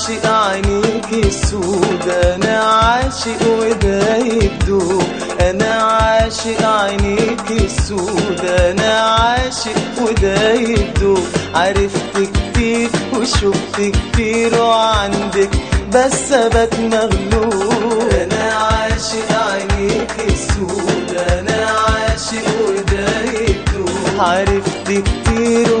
عاشق عينيك السود انا عاشق وده يدوب انا عاشق عينيك السود انا عاشق وده يدوب عرفت كتير وشفت كتير وعندك بس ابات مغلوب انا عاشق عينيك السود انا عاشق وده يدوب عرفت كتير